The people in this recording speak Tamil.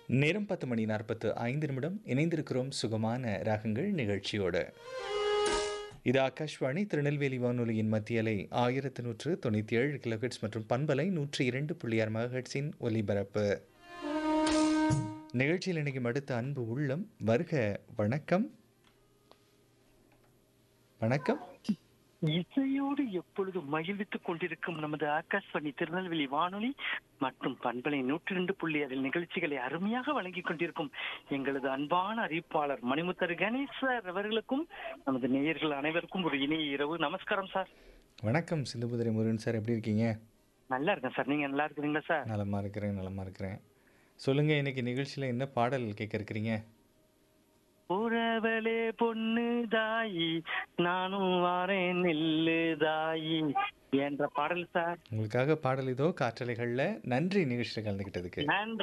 நேரம் பத்து மணி நாற்பத்து ஐந்து நிமிடம் இணைந்திருக்கிறோம் சுகமான ராகங்கள் நிகழ்ச்சியோடு இது ஆகாஷ்வாணி திருநெல்வேலி வானொலியின் மத்தியலை ஆயிரத்து நூற்று தொண்ணூற்றி ஏழு கிலோஹெட்ஸ் மற்றும் பண்பலை நூற்றி இரண்டு புள்ளி ஆறு மெகாஹெட்ஸின் ஒலிபரப்பு நிகழ்ச்சியில் இணைக்கும் அடுத்த அன்பு உள்ளம் வருக வணக்கம் வணக்கம் இசையோடு எப்பொழுது மகிழ்வித்துக் கொண்டிருக்கும் நமது ஆகாஷ்வாணி திருநெல்வேலி வானொலி மற்றும் பண்பலை நூற்றி ரெண்டு புள்ளி அதில் நிகழ்ச்சிகளை அருமையாக வழங்கிக் கொண்டிருக்கும் எங்களது அன்பான அறிவிப்பாளர் மணிமுத்தர் கணேஷ் சார் அவர்களுக்கும் நமது நேயர்கள் அனைவருக்கும் ஒரு இனிய இரவு நமஸ்காரம் சார் வணக்கம் சிந்துபுதிரை முருகன் சார் எப்படி இருக்கீங்க நல்லா இருக்கேன் சார் நீங்க நல்லா இருக்கிறீங்களா சார் நலமா இருக்கிறேன் நலமா இருக்கிறேன் சொல்லுங்க இன்னைக்கு நிகழ்ச்சியில் என்ன பாடல் கேட்க இருக்கிறீங்க உறவலே பொண்ணு தாயி நானும் வாரேன் நெல்லு தாயி என்ற பாடல் சார் உங்களுக்காக பாடல் இதோ காற்றலைகளில் நன்றி நிகழ்ச்சியில் கலந்துக்கிட்டதுக்கு நன்றி